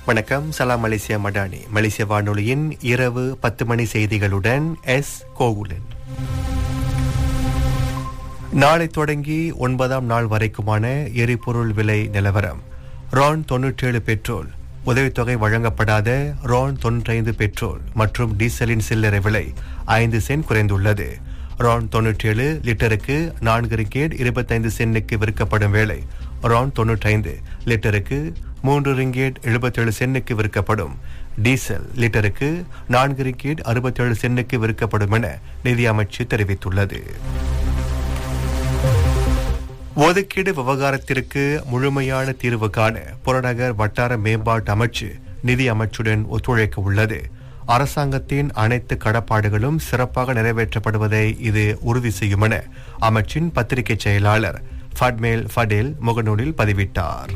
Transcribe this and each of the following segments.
வணக்கம் சலாம் மலேசியா மடானி மலேசிய வானொலியின் இரவு பத்து மணி செய்திகளுடன் எஸ் கோகுலன் நாளை தொடங்கி ஒன்பதாம் நாள் வரைக்குமான எரிபொருள் விலை நிலவரம் ரான் தொன்னூற்றேழு பெட்ரோல் உதவித்தொகை வழங்கப்படாத ரான் தொன்னூற்றைந்து பெட்ரோல் மற்றும் டீசலின் சில்லறை விலை ஐந்து சென்ட் குறைந்துள்ளது ரான் தொன்னூற்றேழு லிட்டருக்கு நான்கு ரிங்கேட் இருபத்தைந்து சென்னுக்கு விற்கப்படும் வேளை ரான் தொன்னூற்றைந்து லிட்டருக்கு மூன்று ரிங்கேட் எழுபத்தேழு சென்னுக்கு விற்கப்படும் டீசல் லிட்டருக்கு நான்கு ரிங்கேட் அறுபத்தேழு சென்னுக்கு விற்கப்படும் என நிதி அமைச்சு தெரிவித்துள்ளது ஒதுக்கீடு விவகாரத்திற்கு முழுமையான தீர்வு காண புறநகர் வட்டார மேம்பாட்டு அமைச்சு நிதி அமைச்சுடன் ஒத்துழைக்க உள்ளது அரசாங்கத்தின் அனைத்து கடப்பாடுகளும் சிறப்பாக நிறைவேற்றப்படுவதை இது உறுதி செய்யும் என அமைச்சின் பத்திரிகை செயலாளர் ஃபட்மேல் ஃபடேல் முகநூலில் பதிவிட்டார்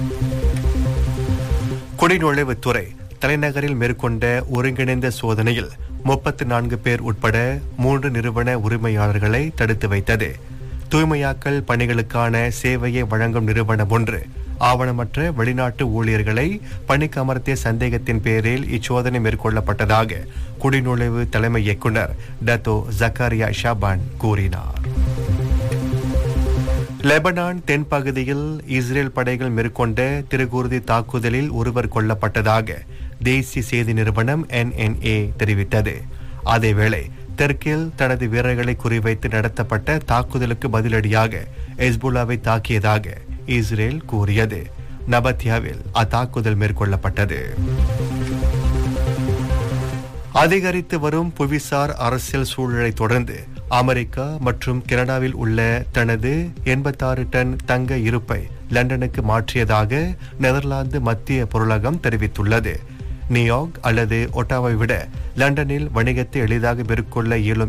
குடிநுழைவுத்துறை தலைநகரில் மேற்கொண்ட ஒருங்கிணைந்த சோதனையில் முப்பத்தி நான்கு பேர் உட்பட மூன்று நிறுவன உரிமையாளர்களை தடுத்து வைத்தது தூய்மையாக்கல் பணிகளுக்கான சேவையை வழங்கும் நிறுவனம் ஒன்று ஆவணமற்ற வெளிநாட்டு ஊழியர்களை பணிக்கு அமர்த்திய சந்தேகத்தின் பேரில் இச்சோதனை மேற்கொள்ளப்பட்டதாக குடிநுழைவு தலைமை இயக்குனர் டத்தோ ஜக்காரியா ஷாபான் கூறினார் லெபனான் தென்பகுதியில் இஸ்ரேல் படைகள் மேற்கொண்ட திருக்கூர்தி தாக்குதலில் ஒருவர் கொல்லப்பட்டதாக தேசிய செய்தி நிறுவனம் என்என்ஏ தெரிவித்தது அதேவேளை தெற்கில் தனது வீரர்களை குறிவைத்து நடத்தப்பட்ட தாக்குதலுக்கு பதிலடியாக எஸ்புல்லாவை தாக்கியதாக இஸ்ரேல் கூறியது நபத்தியாவில் அத்தாக்குதல் மேற்கொள்ளப்பட்டது அதிகரித்து வரும் புவிசார் அரசியல் சூழலை தொடர்ந்து அமெரிக்கா மற்றும் கனடாவில் உள்ள தனது எண்பத்தாறு டன் தங்க இருப்பை லண்டனுக்கு மாற்றியதாக நெதர்லாந்து மத்திய பொருளகம் தெரிவித்துள்ளது நியூயார்க் அல்லது ஒட்டாவை விட லண்டனில் வணிகத்தை எளிதாக மேற்கொள்ள இயலும்